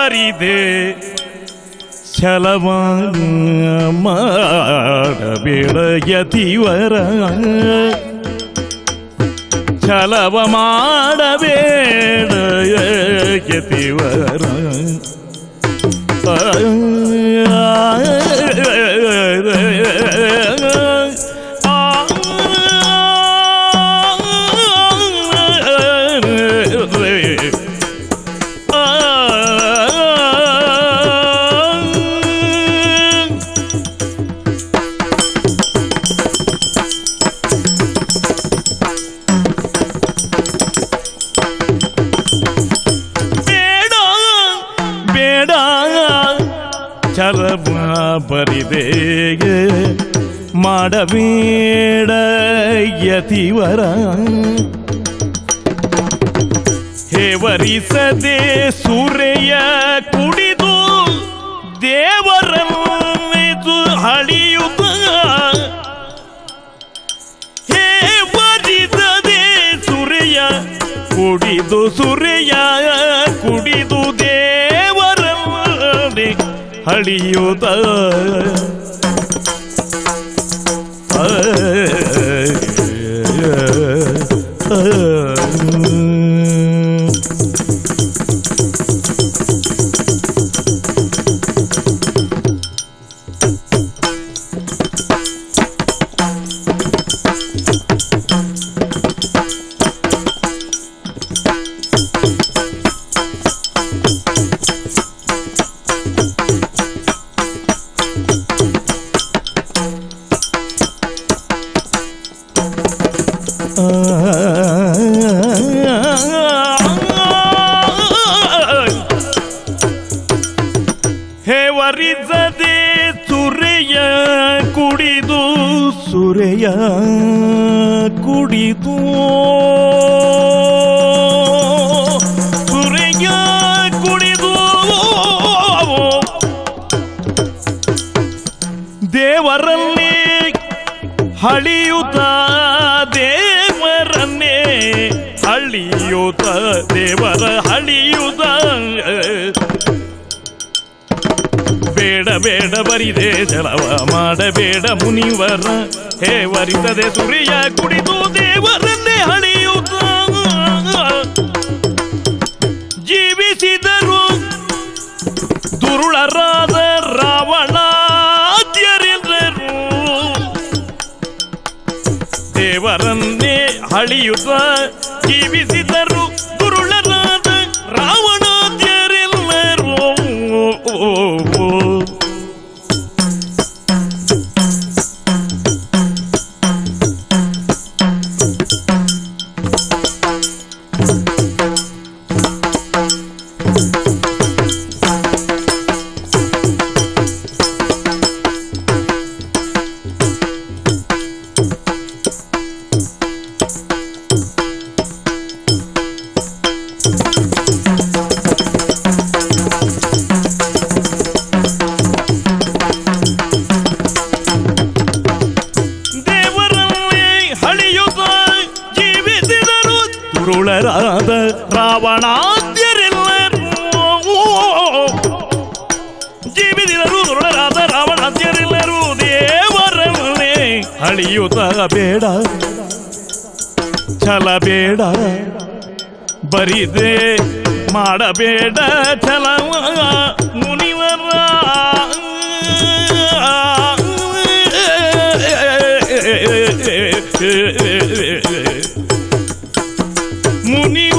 ಬರಿದೆ ಛಲವ ಮಾಡಬೇಡ ಯತಿವರ ಛಲವ ಮಾಡಬೇಡ ಯತಿವರ ಬೇಡ ಬೇಡ ಚಲಮ ಬರಿದೆ ಮಾಡಬೇಡ ಯತಿವರ ಹೇವರಿಸದೆ ಸೂರ್ಯ ಕುಡಿದು ದೇವರನ್ನಿದು ಹಳಿಯುತ್ತ ಹೇವರಿಸದೆ ಸೂರ್ಯ ಕುಡಿದು ಸೂರ್ಯ ಕುಡಿದು ದೇವರನ್ನೇ ಹಳಿಯುತ್ತ ಹೇವರಿಸದೆ ಸುರೆಯ ಕುಡಿದು ಸುರೆಯ ಕುಡಿದು ಸುರೆಯ ಕುಡಿದು ದೇವರನ್ನೇ ಹಳಿಯುತ್ತ ದೇವರನ್ನೇ ಹಳಿಯುತ್ತ ದೇವರ ಹಳಿಯುತ್ತ ಬೇಡ ಬೇಡ ಬರಿದೆ ಜಲವ ಮಾಡಬೇಡ ಮುನಿವರ ಹೇ ವರಿಸದೆ ಸುರಿಯ ಕುಡಿದು ದೇವರನ್ನೇ ಹಳಿಯುತ್ತ ಜೀವಿಸಿದರು ದುರುಳರಾದ ರಾವಣಾದ್ಯರೆಂದರು ದೇವರನ್ನೇ ಹಳಿಯುತ್ತ ಜೀವಿಸಿದರು ದುರುಳರಾದ ರಾವಣಾದ್ಯರೆಲ್ಲರೂ ದೇವರನ್ನೇ ಹಳಿಯುತ್ತ ಜೀವಿಸಿದರು ದುರುಳರಾದ ರಾವಣಾದ್ಯರೆಲ್ಲರೂ ಜೀವಿಸಿದರು ದುರುಳರಾದ ರಾವಣಾದ್ಯರೆಲ್ಲರೂ ದೇವರನ್ನೇ ಹಳಿಯುತ್ತ ಬೇಡ ಛಲ ಬೇಡ ಬರಿದೆ ಮಾಡಬೇಡ ಛಲ ಮುನಿವರ ಮುನಿ